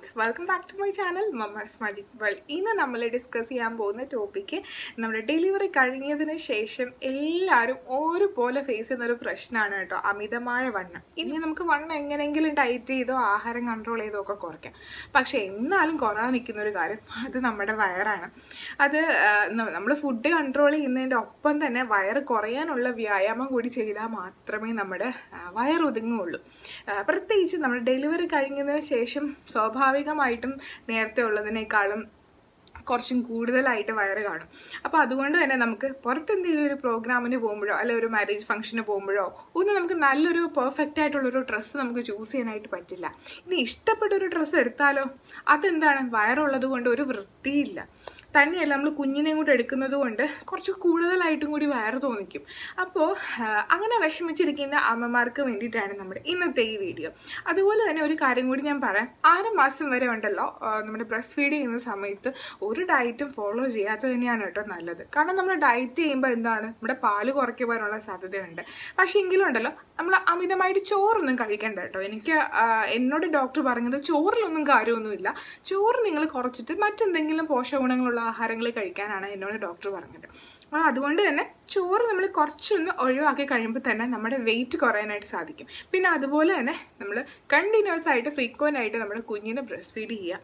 friends welcome back to my channel mummas magic world ഇന്ന് നമ്മൾ discuss ചെയ്യാൻ പോകുന്ന ടോപ്പിക്ക് നമ്മുടെ ഡെലിവറി കഴിഞ്ഞതിന് ശേഷം എല്ലാവരും ഒരുപോലെ ഫേസ് ചെയ്യുന്ന ഒരു പ്രശ്നമാണ് കേട്ടോ അമിതമായ വണ്ണം ഇനി നമുക്ക് വണ്ണം എങ്ങനെയെങ്കിലും ഡയറ്റ് ചെയ്തോ ആഹാരം കൺട്രോൾ ചെയ്തോ ഒക്കെ കുറയ്ക്കാം പക്ഷേ എന്നാലും കുറയാൻ നിൽക്കുന്ന ഒരു കാര്യം അത് നമ്മുടെ വയറാണ് അത് നമ്മൾ ഫുഡ് കൺട്രോൾ ചെയ്യുന്നതിൻ്റെ ഒപ്പം തന്നെ വയറ് കുറയാനുള്ള വ്യായാമം കൂടി ചെയ്താൽ മാത്രമേ നമ്മുടെ ആ, വയറ് ഒതുങ്ങുകയുള്ളൂ ആ, പ്രത്യേകിച്ച് നമ്മുടെ ഡെലിവറി കഴിഞ്ഞതിന് ശേഷം സ്വാഭാവികമായിട്ടും നേരത്തെ ഉള്ളതിനേക്കാളും കുറച്ചും കൂടുതലായിട്ട് വയറ് കാണും അപ്പോൾ അതുകൊണ്ട് തന്നെ നമുക്ക് പുറത്തെന്തെങ്കിലും ഒരു പ്രോഗ്രാമിന് പോകുമ്പോഴോ അല്ലെ ഒരു മാരേജ് ഫംഗ്ഷന് പോകുമ്പോഴോ ഒന്നും നമുക്ക് നല്ലൊരു പെർഫെക്റ്റ് ആയിട്ടുള്ളൊരു ഡ്രസ്സ് നമുക്ക് ചൂസ് ചെയ്യാനായിട്ട് പറ്റില്ല ഇനി ഇഷ്ടപ്പെട്ട ഒരു ഡ്രസ്സ് എടുത്താലോ അതെന്താണ് വയറുള്ളത് കൊണ്ട് ഒരു വൃത്തിയില്ല തന്നെയല്ല നമ്മൾ കുഞ്ഞിനെയും കൂടെ എടുക്കുന്നത് കൊണ്ട് കുറച്ച് കൂടുതലായിട്ടും കൂടി വയറ് തോന്നിക്കും അപ്പോൾ അങ്ങനെ വിഷമിച്ചിരിക്കുന്ന അമ്മമാർക്ക് വേണ്ടിയിട്ടാണ് നമ്മുടെ ഇന്നത്തെ ഈ വീഡിയോ അതുപോലെ തന്നെ ഒരു കാര്യം കൂടി ഞാൻ പറയാം ആറ് മാസം വരെ ഉണ്ടല്ലോ ആ, നമ്മുടെ ബ്രസ്റ്റ് ഫീഡ് ചെയ്യുന്ന സമയത്ത് ഒരു ഡയറ്റും ഫോളോ ചെയ്യാത്തത് തന്നെയാണ് കേട്ടോ നല്ലത് കാരണം നമ്മൾ ഡയറ്റ് ചെയ്യുമ്പോൾ എന്താണ് നമ്മുടെ പാല് കുറയ്ക്കുവാനുള്ള സാധ്യതയുണ്ട് പക്ഷേ എങ്കിലും ഉണ്ടല്ലോ നമ്മൾ അമിതമായിട്ട് ചോറൊന്നും കഴിക്കണ്ട കേട്ടോ എനിക്ക് ആ, എന്നോട് ഡോക്ടർ പറഞ്ഞത് ചോറിലൊന്നും കാര്യമൊന്നുമില്ല ചോറ് നിങ്ങൾ കുറച്ചിട്ട് മറ്റെന്തെങ്കിലും പോഷകഗുണങ്ങളുള്ള ആഹാരങ്ങൾ കഴിക്കാനാണ് എന്നോട് ഡോക്ടർ പറഞ്ഞത് അപ്പോൾ അതുകൊണ്ട് തന്നെ ചോറ് നമ്മൾ കുറച്ചൊന്ന് ഒഴിവാക്കി കഴിയുമ്പോൾ തന്നെ നമ്മുടെ വെയിറ്റ് കുറയാനായിട്ട് സാധിക്കും പിന്നെ അതുപോലെ തന്നെ നമ്മൾ കണ്ടിന്യൂസ് ആയിട്ട് ഫ്രീക്വൻ്റ് ആയിട്ട് നമ്മുടെ കുഞ്ഞിനെ ബ്രസ്റ്റ് ഫീഡ് ചെയ്യുക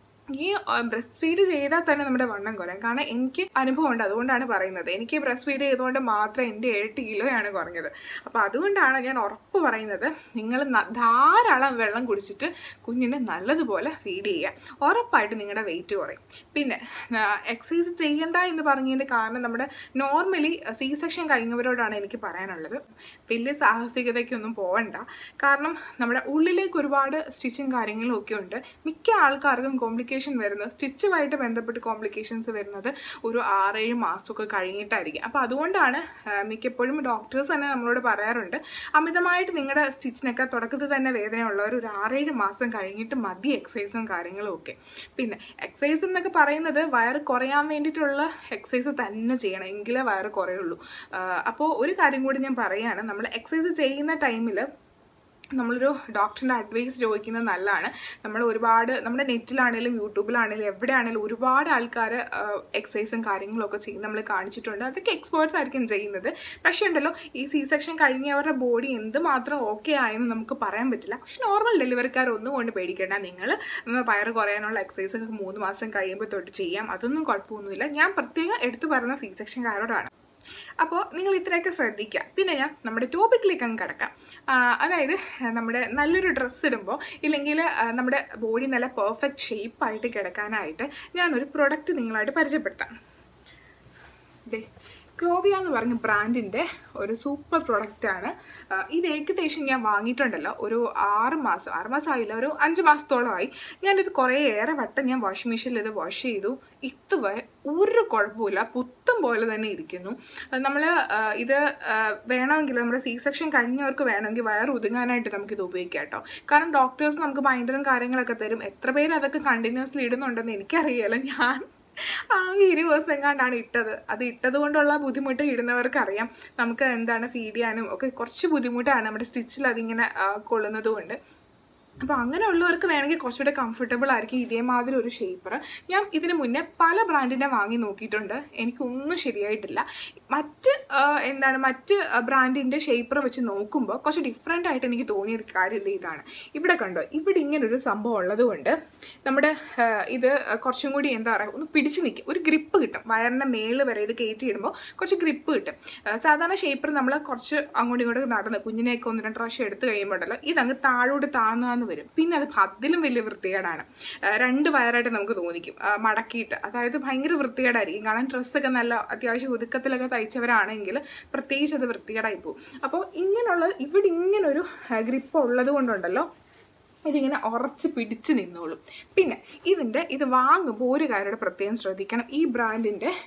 ഈ ബ്രസ്റ്റ് ഫീഡ് ചെയ്താൽ തന്നെ നമ്മുടെ വണ്ണം കുറയും കാരണം എനിക്ക് അനുഭവം ഉണ്ട് അതുകൊണ്ടാണ് പറയുന്നത് എനിക്ക് ബ്രസ്റ്റ് ഫീഡ് ചെയ്തുകൊണ്ട് മാത്രം എൻ്റെ എട്ട് കിലോയാണ് കുറഞ്ഞത് അപ്പോൾ അതുകൊണ്ടാണ് ഞാൻ ഉറപ്പ് പറയുന്നത് നിങ്ങൾ ന- ധാരാളം വെള്ളം കുടിച്ചിട്ട് കുഞ്ഞിനെ നല്ലതുപോലെ ഫീഡ് ചെയ്യുക ഉറപ്പായിട്ട് നിങ്ങളുടെ വെയിറ്റ് കുറയും പിന്നെ എക്സസൈസ് ചെയ്യണ്ട എന്ന് പറഞ്ഞതിൻ്റെ കാരണം നമ്മുടെ നോർമലി സി സെക്ഷൻ കഴിഞ്ഞവരോടാണ് എനിക്ക് പറയാനുള്ളത് വലിയ സാഹസികതയ്ക്കൊന്നും പോവണ്ട കാരണം നമ്മുടെ ഉള്ളിലേക്ക് ഒരുപാട് സ്റ്റിച്ചും കാര്യങ്ങളും ഒക്കെ ഉണ്ട് മിക്ക ആൾക്കാർക്കും കോംപ്ലിക്കേഷൻ വരുന്നത് സ്റ്റിച്ചുമായിട്ട് ബന്ധപ്പെട്ട് കോംപ്ലിക്കേഷൻസ് വരുന്നത് ഒരു ആറേഴ് മാസമൊക്കെ കഴിഞ്ഞിട്ടായിരിക്കും അപ്പോൾ അതുകൊണ്ടാണ് ആ, മിക്കപ്പോഴും ഡോക്ടേഴ്സ് തന്നെ നമ്മളോട് പറയാറുണ്ട് അമിതമായിട്ട് നിങ്ങളുടെ സ്റ്റിച്ചിനൊക്കെ തുടക്കത്തിൽ തന്നെ വേദനയുള്ളവർ ഒരു ആറേഴ് മാസം കഴിഞ്ഞിട്ട് മതി എക്സസൈസും കാര്യങ്ങളും ഒക്കെ പിന്നെ എക്സസൈസ് എന്നൊക്കെ പറയുന്നത് വയറ് കുറയാൻ വേണ്ടിയിട്ടുള്ള എക്സസൈസ് തന്നെ ചെയ്യണം എങ്കിലേ വയറ് കുറയുള്ളൂ അപ്പോൾ ഒരു കാര്യം കൂടി ഞാൻ പറയുകയാണ് നമ്മൾ എക്സസൈസ് ചെയ്യുന്ന ടൈമിൽ നമ്മളൊരു ഡോക്ടറിൻ്റെ അഡ്വൈസ് ചോദിക്കുന്നത് നല്ലതാണ് നമ്മൾ ഒരുപാട് നമ്മുടെ നെറ്റിലാണെങ്കിലും യൂട്യൂബിലാണെങ്കിലും എവിടെയാണെങ്കിലും ഒരുപാട് ആൾക്കാർ എക്സസൈസും കാര്യങ്ങളും ഒക്കെ ചെയ്ത് നമ്മൾ കാണിച്ചിട്ടുണ്ട് അതൊക്കെ എക്സ്പേർട്സ് ആയിരിക്കും ചെയ്യുന്നത് പക്ഷേ ഉണ്ടല്ലോ ഈ സി സെക്ഷൻ കഴിഞ്ഞവരുടെ ബോഡി എന്തുമാത്രം ഓക്കെ ആയെന്ന് നമുക്ക് പറയാൻ പറ്റില്ല പക്ഷെ നോർമൽ ഡെലിവറിക്കാർ ഒന്നും കൊണ്ട് പേടിക്കേണ്ട നിങ്ങൾ വയറ് കുറയാനുള്ള എക്സസൈസ് ഒക്കെ മൂന്ന് മാസം കഴിയുമ്പോൾ തൊട്ട് ചെയ്യാം അതൊന്നും കുഴപ്പമൊന്നുമില്ല ഞാൻ പ്രത്യേകം എടുത്തു പറയുന്ന സി സെക്ഷൻകാരോടാണ് അപ്പോൾ നിങ്ങൾ ഇത്രയൊക്കെ ശ്രദ്ധിക്കുക പിന്നെ ഞാൻ നമ്മുടെ ടോപ്പിക്കിലേക്ക് അങ്ങ് കിടക്കാം ആ, അതായത് നമ്മുടെ നല്ലൊരു ഡ്രസ്സ് ഇടുമ്പോൾ ഇല്ലെങ്കിൽ ആ, നമ്മുടെ ബോഡി നല്ല പെർഫെക്റ്റ് ഷേപ്പായിട്ട് കിടക്കാനായിട്ട് ഞാനൊരു പ്രൊഡക്റ്റ് നിങ്ങളായിട്ട് പരിചയപ്പെടുത്താം ദേ ക്ലോവിയ എന്ന് പറഞ്ഞ ബ്രാൻഡിൻ്റെ ഒരു സൂപ്പർ പ്രൊഡക്റ്റാണ് ഇത് ഏകദേശം ഞാൻ വാങ്ങിയിട്ടുണ്ടല്ലോ ഒരു ആറ് മാസം ആറ് മാസം ആയില്ല ഒരു അഞ്ച് മാസത്തോളമായി ഞാനിത് കുറേ ഏറെ വട്ടം ഞാൻ വാഷിംഗ് മെഷീനിൽ ഇത് വാഷ് ചെയ്തു ഇതുവരെ ഒരു കുഴപ്പമില്ല പുത്തം പോലെ തന്നെ ഇരിക്കുന്നു നമ്മൾ ഇത് ആ, വേണമെങ്കിൽ നമ്മുടെ സി സെക്ഷൻ കഴിഞ്ഞവർക്ക് വേണമെങ്കിൽ വയർ ഒതുങ്ങാനായിട്ട് നമുക്കിത് ഉപയോഗിക്കാം കേട്ടോ കാരണം ഡോക്ടേഴ്സ് നമുക്ക് മൈൻഡറും കാര്യങ്ങളൊക്കെ തരും എത്ര പേര് അതൊക്കെ കണ്ടിന്യൂസ്ലി ഇടുന്നുണ്ടെന്ന് എനിക്കറിയില്ല ഞാൻ ആ ഇരുപത് ദിവസം എങ്ങാണ്ടാണ് ഇട്ടത് അത് ഇട്ടത് കൊണ്ടുള്ള ബുദ്ധിമുട്ട് ഇടുന്നവർക്ക് അറിയാം നമുക്ക് എന്താണ് ഫീഡ് ചെയ്യാനും ഒക്കെ കുറച്ച് ബുദ്ധിമുട്ടാണ് നമ്മുടെ സ്റ്റിച്ചിൽ അതിങ്ങനെ ആ, കൊള്ളുന്നത് കൊണ്ട് അപ്പോൾ അങ്ങനെയുള്ളവർക്ക് വേണമെങ്കിൽ കുറച്ചുകൂടെ കംഫർട്ടബിൾ ആയിരിക്കും ഇതേമാതിരി ഒരു ഷേപ്പർ ഞാൻ ഇതിന് മുന്നേ പല ബ്രാൻഡിൻ്റെ വാങ്ങി നോക്കിയിട്ടുണ്ട് എനിക്കൊന്നും ശരിയായിട്ടില്ല മറ്റ് ആ, എന്താണ് മറ്റ് ബ്രാൻഡിൻ്റെ ഷേപ്പർ വെച്ച് നോക്കുമ്പോൾ കുറച്ച് ഡിഫറെൻ്റ് ആയിട്ട് എനിക്ക് തോന്നിയ ഒരു കാര്യം ദേ ഇതാണ് ഇവിടെ കണ്ടോ ഇവിടെ ഇങ്ങനൊരു സംഭവം ഉള്ളത് കൊണ്ട് നമ്മുടെ ആ, ഇത് കുറച്ചും കൂടി എന്താ പറയുക ഒന്ന് പിടിച്ച് നിൽക്കും ഒരു ഗ്രിപ്പ് കിട്ടും വയറിൻ്റെ മേളിൽ വരെ ഇത് കയറ്റി ഇടുമ്പോൾ കുറച്ച് ഗ്രിപ്പ് കിട്ടും ആ, സാധാരണ ഷേപ്പർ നമ്മൾ കുറച്ച് അങ്ങോട്ടും ഇങ്ങോട്ടും നടന്ന് കുഞ്ഞിനെയൊക്കെ ഒന്ന് രണ്ട് പ്രാവശ്യം എടുത്ത് കഴിയുമ്പോഴല്ലോ ഇതങ്ങ് താഴോട്ട് താന്നാന്ന് വരും പിന്നെ അത് അതിലും വലിയ വൃത്തികേടാണ് ആ, രണ്ട് വയറായിട്ട് നമുക്ക് തോന്നിക്കും ആ, മടക്കിയിട്ട് അതായത് ഭയങ്കര വൃത്തികേടായിരിക്കും കാരണം ഡ്രസ്സൊക്കെ നല്ല അത്യാവശ്യം ഒതുക്കത്തിലൊക്കെ തയ്ച്ചവരാണെങ്കിൽ പ്രത്യേകിച്ച് അത് വൃത്തികേടായി പോകും അപ്പോൾ ഇങ്ങനെയുള്ള ഇവിടെ ഇങ്ങനൊരു ഗ്രിപ്പ് ഉള്ളത് കൊണ്ടുണ്ടല്ലോ ഇതിങ്ങനെ ഉറച്ച് പിടിച്ച് നിന്നോളും പിന്നെ ഇതിൻ്റെ ഇത് വാങ്ങുമ്പോൾ ഒരു കാര്യയുടെ പ്രത്യേകം ശ്രദ്ധിക്കണം ഈ ബ്രാൻഡിൻ്റെ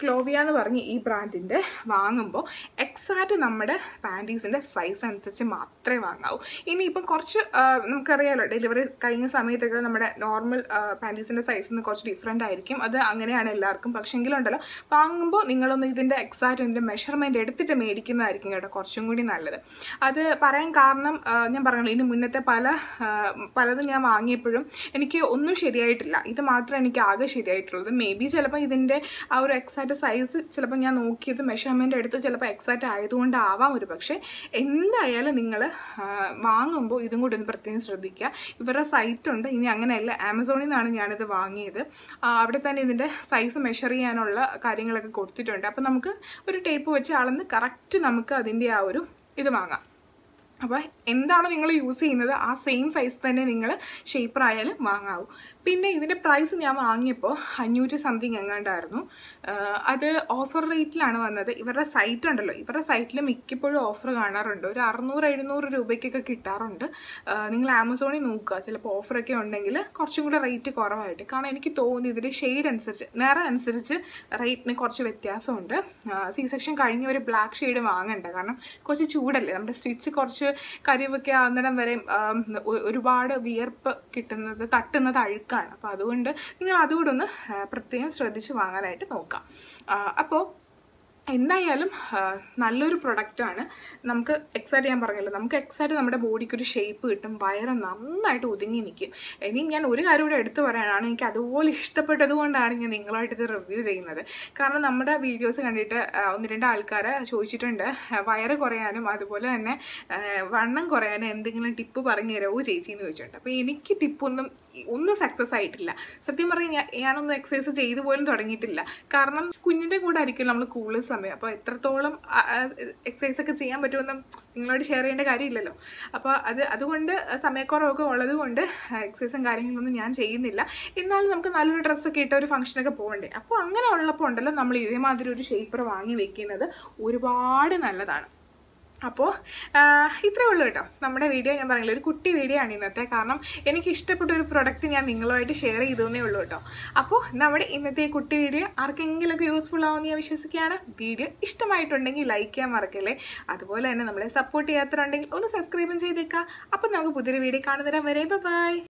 ക്ലോവിയ എന്ന് പറഞ്ഞ് ഈ ബ്രാൻഡിൻ്റെ വാങ്ങുമ്പോൾ എക്സാക്റ്റ് നമ്മുടെ പാൻറ്റീസിൻ്റെ സൈസ് അനുസരിച്ച് മാത്രമേ വാങ്ങാവൂ ഇനിയിപ്പം കുറച്ച് ആ, നമുക്കറിയാലോ ഡെലിവറി കഴിഞ്ഞ സമയത്തൊക്കെ നമ്മുടെ നോർമൽ പാൻറ്റീസിൻ്റെ സൈസിൽ നിന്ന് കുറച്ച് ഡിഫറെൻ്റ് ആയിരിക്കും അത് അങ്ങനെയാണ് എല്ലാവർക്കും പക്ഷെങ്കിലും ഉണ്ടല്ലോ വാങ്ങുമ്പോൾ നിങ്ങളൊന്ന് ഇതിൻ്റെ എക്സാക്റ്റ് ഇതിൻ്റെ മെഷർമെൻറ്റ് എടുത്തിട്ട് മേടിക്കുന്നതായിരിക്കും കേട്ടോ കുറച്ചും കൂടി നല്ലത് അത് പറയാൻ കാരണം ആ, ഞാൻ പറഞ്ഞല്ലോ ഇതിന് മുന്നത്തെ പല ആ, പലതും ഞാൻ വാങ്ങിയപ്പോഴും എനിക്ക് ഒന്നും ശരിയായിട്ടില്ല ഇത് മാത്രമേ എനിക്ക് ആകെ ശരിയായിട്ടുള്ളത് മേ ബി ചിലപ്പോൾ ഇതിൻ്റെ ആ ഒരു എക്സാക്റ്റ് സൈസ് ചിലപ്പോൾ ഞാൻ നോക്കിയത് മെഷർമെൻ്റ് എടുത്ത് ചിലപ്പോൾ എക്സാക്റ്റ് ആയതുകൊണ്ടാവാം ഒരു പക്ഷേ എന്തായാലും നിങ്ങൾ വാങ്ങുമ്പോൾ ഇതും കൂടി ഒന്ന് പ്രത്യേകം ശ്രദ്ധിക്കുക ഇവരുടെ സൈറ്റ് ഉണ്ട് ഇനി അങ്ങനെയല്ല ആമസോണിൽ നിന്നാണ് ഞാനിത് വാങ്ങിയത് ആ, അവിടെ തന്നെ ഇതിൻ്റെ സൈസ് മെഷർ ചെയ്യാനുള്ള കാര്യങ്ങളൊക്കെ കൊടുത്തിട്ടുണ്ട് അപ്പോൾ നമുക്ക് ഒരു ടേപ്പ് വെച്ച് അളന്ന് കറക്റ്റ് നമുക്ക് അതിൻ്റെ ആ ഒരു ഇത് വാങ്ങാം അപ്പോൾ എന്താണോ നിങ്ങൾ യൂസ് ചെയ്യുന്നത് ആ സെയിം സൈസ് തന്നെ നിങ്ങൾ ഷേപ്പർ ആയാലും വാങ്ങാവൂ പിന്നെ ഇതിൻ്റെ പ്രൈസ് ഞാൻ വാങ്ങിയപ്പോൾ അഞ്ഞൂറ്റി സംതിങ് എങ്ങാണ്ടായിരുന്നു ആഹ് അത് ഓഫർ റേറ്റിലാണ് വന്നത് ഇവരുടെ സൈറ്റ് ഉണ്ടല്ലോ ഇവരുടെ സൈറ്റിൽ മിക്കപ്പോഴും ഓഫർ കാണാറുണ്ട് ഒരു അറുന്നൂറ് എഴുന്നൂറ് രൂപയ്ക്കൊക്കെ കിട്ടാറുണ്ട് ആഹ് നിങ്ങൾ ആമസോണിൽ നോക്കുക ചിലപ്പോൾ ഓഫറൊക്കെ ഉണ്ടെങ്കിൽ കുറച്ചും കൂടെ റേറ്റ് കുറവായിട്ട് കാരണം എനിക്ക് തോന്നി ഇതിൻ്റെ ഷെയ്ഡ് അനുസരിച്ച് നിറം അനുസരിച്ച് റേറ്റിന് കുറച്ച് വ്യത്യാസമുണ്ട് സി സെക്ഷൻ കഴിഞ്ഞ ഒരു ബ്ലാക്ക് ഷെയ്ഡ് വാങ്ങണ്ട കാരണം കുറച്ച് ചൂടല്ലേ നമ്മുടെ സ്റ്റിച്ച് കുറച്ച് കരിവൊക്കെ ആകുന്നിടം വരെ ആം, ഒ- ഒരുപാട് വിയർപ്പ് കിട്ടുന്നത് തട്ടുന്നത് അഴുക്കാണ് അപ്പോൾ അതുകൊണ്ട് നിങ്ങൾ അതുകൂടെ ഒന്ന് ആ, പ്രത്യേകം ശ്രദ്ധിച്ച് വാങ്ങാനായിട്ട് നോക്കാം അപ്പോൾ എന്തായാലും ആ, നല്ലൊരു പ്രൊഡക്റ്റാണ് നമുക്ക് എക്സാക്റ്റ് ഞാൻ പറഞ്ഞല്ലോ നമുക്ക് എക്സാക്റ്റ് നമ്മുടെ ബോഡിക്ക് ഒരു ഷേപ്പ് കിട്ടും വയറ് നന്നായിട്ട് ഒതുങ്ങി നിൽക്കും ഇനിയും ഞാൻ ഒരു കാര്യം കൂടെ എടുത്തു പറയാനാണ് എനിക്ക് അതുപോലെ ഇഷ്ടപ്പെട്ടത് കൊണ്ടാണ് ഞാൻ നിങ്ങളായിട്ട് ഇത് റിവ്യൂ ചെയ്യുന്നത് കാരണം നമ്മുടെ വീഡിയോസ് കണ്ടിട്ട് ആ, ഒന്ന് രണ്ട് ആൾക്കാർ ചോദിച്ചിട്ടുണ്ട് ആ, വയറ് കുറയാനും അതുപോലെ തന്നെ ആ, വണ്ണം കുറയാനും എന്തെങ്കിലും ടിപ്പ് പറഞ്ഞു തരാമോ ചേച്ചി എന്ന് ചോദിച്ചിട്ടുണ്ട് അപ്പോൾ എനിക്ക് ടിപ്പൊന്നും ഒന്നും സക്സസ് ആയിട്ടില്ല സത്യം പറഞ്ഞാൽ ഞാൻ ഞാനൊന്നും എക്സസൈസ് ചെയ്തു പോലും തുടങ്ങിയിട്ടില്ല കാരണം കുഞ്ഞിൻ്റെ കൂടെ ആയിരിക്കും നമ്മൾ കൂടുതൽ സമയം അപ്പോൾ എത്രത്തോളം എക്സസൈസ് ഒക്കെ ചെയ്യാൻ പറ്റുമെന്നും നിങ്ങളോട് ഷെയർ ചെയ്യേണ്ട കാര്യമില്ലല്ലോ അപ്പോൾ അത് അതുകൊണ്ട് സമയക്കുറവൊക്കെ ഉള്ളത് കൊണ്ട് എക്സസൈസും കാര്യങ്ങളൊന്നും ഞാൻ ചെയ്യുന്നില്ല എന്നാലും നമുക്ക് നല്ലൊരു ഡ്രസ്സൊക്കെ ഇട്ട ഒരു ഫംഗ്ഷനൊക്കെ പോകണ്ടേ അപ്പോൾ അങ്ങനെ ഉള്ളപ്പോൾ ഉണ്ടല്ലോ നമ്മൾ ഇതേമാതിരി ഒരു ഷേപ്പർ വാങ്ങി വെക്കുന്നത് ഒരുപാട് നല്ലതാണ് അപ്പോൾ ഇത്രയേ ഉള്ളൂ കേട്ടോ നമ്മുടെ വീഡിയോ ഞാൻ പറഞ്ഞില്ല ഒരു കുട്ടി വീഡിയോ ആണ് ഇന്നത്തെ കാരണം എനിക്ക് ഇഷ്ടപ്പെട്ട ഒരു പ്രൊഡക്റ്റ് ഞാൻ നിങ്ങളുമായിട്ട് ഷെയർ ചെയ്തേ ഉള്ളൂ കേട്ടോ അപ്പോൾ നമ്മുടെ ഇന്നത്തെ ഈ കുട്ടി വീഡിയോ ആർക്കെങ്കിലുമൊക്കെ യൂസ്ഫുൾ ആവുമെന്ന് ഞാൻ വിശ്വസിക്കുകയാണ് വീഡിയോ ഇഷ്ടമായിട്ടുണ്ടെങ്കിൽ ലൈക്ക് ചെയ്യാൻ മറക്കല്ലേ അതുപോലെ തന്നെ നമ്മളെ സപ്പോർട്ട് ചെയ്യാത്തവരുണ്ടെങ്കിൽ ഒന്ന് സബ്സ്ക്രൈബും ചെയ്തേക്കാം അപ്പോൾ നമുക്ക് പുതിയൊരു വീഡിയോ കാണുന്നതരം വരെ ബൈ